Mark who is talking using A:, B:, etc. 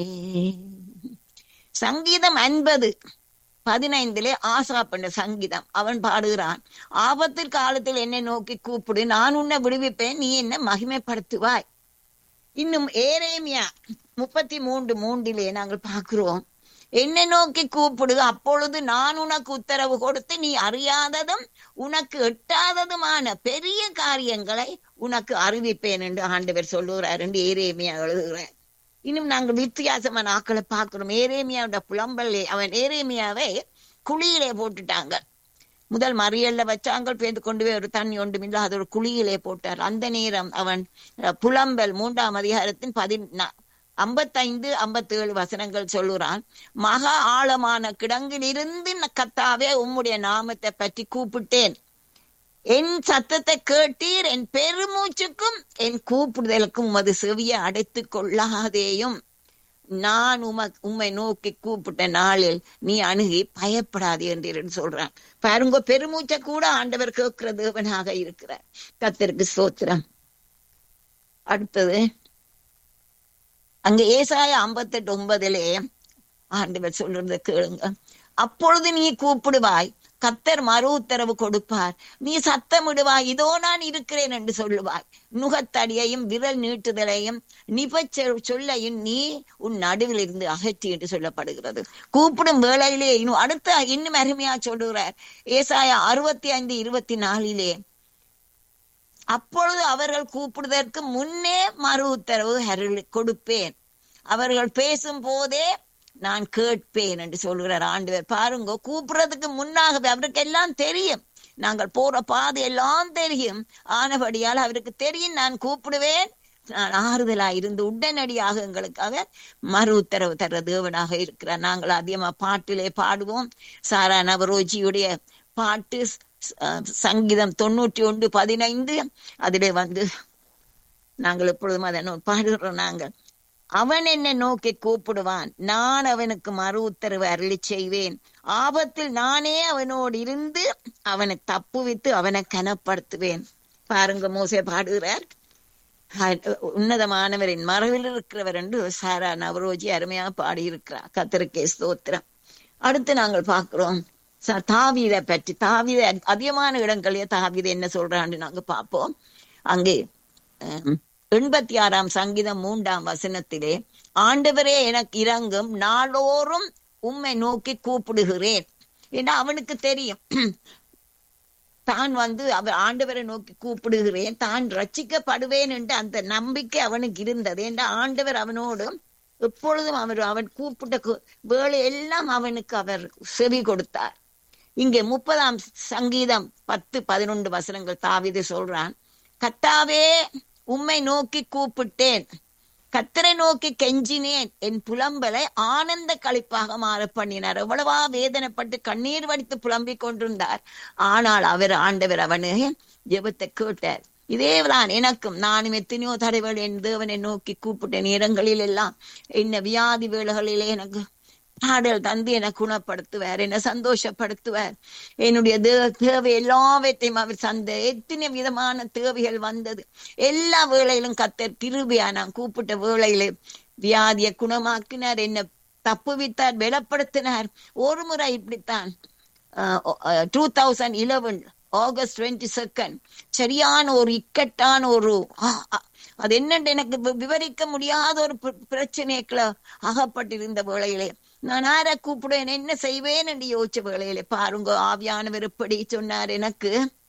A: சங்கீதம் ஐம்பது பதினைந்திலே ஆசாப்பண்ட சங்கீதம் அவன் பாடுகிறான் ஆபத்தில் காலத்தில் என்னை நோக்கி கூப்பிடு நான் உன்னை விடுவிப்பேன் நீ என்ன மகிமைப்படுத்துவாய் இன்னும் ஏரேமியா முப்பத்தி மூன்று மூன்றிலே நாங்கள் பார்க்கிறோம் என்னை நோக்கி கூப்பிடு அப்பொழுது நான் உனக்கு உத்தரவு கொடுத்து நீ அறியாததும் உனக்கு எட்டாததுமான பெரிய காரியங்களை உனக்கு அறிவிப்பேன் என்று ஆண்டவர் சொல்லுகிறார் என்று ஏரேமியா எழுதுகிறார் இன்னும் நாங்கள் வித்தியாசமான ஆக்களை பார்க்கிறோம் ஏரேமியாவோட புலம்பல்லே அவன் ஏரேமியாவை குழியிலே போட்டுட்டாங்க முதல் மறியல்ல வச்சாங்க பேந்து கொண்டு போய் ஒரு தண்ணி ஒன்றும் இல்லாத ஒரு குழியிலே போட்டார் அந்த நேரம் அவன் புலம்பல் மூன்றாம் அதிகாரத்தின் பதினா ஐம்பத்தைந்து ஐம்பத்தி ஏழு வசனங்கள் சொல்லுறான் மகா ஆழமான கிடங்கில் இருந்து கத்தாவே உம்முடைய நாமத்தை பற்றி கூப்பிட்டேன் என் சத்தத்தை கேட்டீர் என் பெருமூச்சுக்கும் என் கூப்பிடுதலுக்கும் உமது செவியை அடைத்து கொள்ளாதேயும் நான் உம உம்மை நோக்கி கூப்பிட்ட நாளில் நீ அணுகி பயப்படாதே என்று சொல்றான் பாருங்க பெருமூச்சை கூட ஆண்டவர் கேட்கிற தேவனாக இருக்கிறார் கத்திற்கு சோத்திரம் அடுத்தது அங்க ஏசாய ஐம்பத்தெட்டு ஒன்பதுலே ஆண்டவர் சொல்றது கேளுங்க அப்பொழுது நீ கூப்பிடுவாய் கத்தர் மறு உத்தரவு கொடுப்பார் நீ சத்தமிடுவாய் இதோ நான் இருக்கிறேன் என்று சொல்லுவாய் நுகத்தடியையும் விரல் நீட்டுதலையும் நிபச்ச சொல்லையும் நீ உன் நடுவில் இருந்து அகற்றி என்று சொல்லப்படுகிறது கூப்பிடும் வேளையிலே இன்னும் அடுத்த இன்னும் அருமையா சொல்லுகிறார் ஏசாயா அறுபத்தி ஐந்து இருபத்தி நாலிலே அப்பொழுது அவர்கள் கூப்பிடுவதற்கு முன்னே மறு உத்தரவு அருள் கொடுப்பேன் அவர்கள் பேசும் போதே நான் கேட்பேன் என்று சொல்கிறார் ஆண்டவர் பாருங்க கூப்பிடுறதுக்கு முன்னாகவே அவருக்கு எல்லாம் தெரியும் நாங்கள் போற பாதை எல்லாம் தெரியும் ஆனபடியால் அவருக்கு தெரியும் நான் கூப்பிடுவேன் நான் ஆறுதலா இருந்து உடனடியாக எங்களுக்காக மறு உத்தரவு தர தேவனாக இருக்கிறார் நாங்கள் அதிகமா பாட்டிலே பாடுவோம் சாரா நவரோஜியுடைய பாட்டு சங்கீதம் தொண்ணூற்றி ஒன்று பதினைந்து அதிலே வந்து நாங்கள் எப்பொழுதும் அதை பாடுகிறோம் நாங்கள் அவன் என்னை நோக்கி கூப்பிடுவான் நான் அவனுக்கு மறு உத்தரவு அருளி செய்வேன் ஆபத்தில் நானே அவனோடு இருந்து அவனை தப்புவித்து அவனை கனப்படுத்துவேன் பாருங்க மோசே பாடுகிறார் உன்னதமானவரின் மறைவில் இருக்கிறவர் என்று சாரா நவரோஜி அருமையா பாடியிருக்கிறார் கத்திரிக்கை ஸ்தோத்திரம் அடுத்து நாங்கள் பார்க்கிறோம் தாவித பற்றி தாவித அதிகமான இடங்களே தாவித என்ன சொல்றான்னு நாங்க பார்ப்போம் அங்கே எண்பத்தி ஆறாம் சங்கீதம் மூன்றாம் வசனத்திலே ஆண்டவரே எனக்கு இறங்கும் நாளோறும் உம்மை நோக்கி கூப்பிடுகிறேன் ஏன்னா அவனுக்கு தெரியும் தான் வந்து அவர் ஆண்டவரை நோக்கி கூப்பிடுகிறேன் தான் ரச்சிக்கப்படுவேன் என்று அந்த நம்பிக்கை அவனுக்கு இருந்தது என்ற ஆண்டவர் அவனோடு எப்பொழுதும் அவர் அவன் கூப்பிட்ட வேலை எல்லாம் அவனுக்கு அவர் செவி கொடுத்தார் இங்கே முப்பதாம் சங்கீதம் பத்து பதினொன்று வசனங்கள் தாவிது சொல்றான் கத்தாவே உம்மை நோக்கி கூப்பிட்டேன் கத்தரை நோக்கி கெஞ்சினேன் என் புலம்பலை ஆனந்த கழிப்பாக மாற பண்ணினார் எவ்வளவா வேதனைப்பட்டு கண்ணீர் வடித்து புலம்பிக் கொண்டிருந்தார் ஆனால் அவர் ஆண்டவர் அவனு ஜெபத்தை கேட்டார் இதேதான் எனக்கும் நானும் எத்தனையோ தடைகள் என் தேவனை நோக்கி கூப்பிட்ட நேரங்களில் எல்லாம் என்ன வியாதி வேலைகளிலே எனக்கு பாடல் தந்து என்னை குணப்படுத்துவார் என்னை சந்தோஷப்படுத்துவார் என்னுடைய தேவை எல்லாவற்றையும் அவர் சந்த எத்தனை விதமான தேவைகள் வந்தது எல்லா வேளையிலும் கத்தர் கிருபியா நான் கூப்பிட்ட வேளையில வியாதியை குணமாக்கினார் என்ன தப்புவித்தார் பலப்படுத்தினார் ஒரு முறை இப்படித்தான் two thousand eleven August twenty second சரியான ஒரு இக்கட்டான ஒரு அது என்னன்னு எனக்கு விவரிக்க முடியாத ஒரு பிரச்சனைக்குள்ள அகப்பட்டிருந்த வேளையிலே நான் யாரை கூப்பிடுவேன் என்ன செய்வேன் என்று யோசிச்ச வேளையில பாருங்க ஆவியானவர் எப்படி சொன்னார் எனக்கு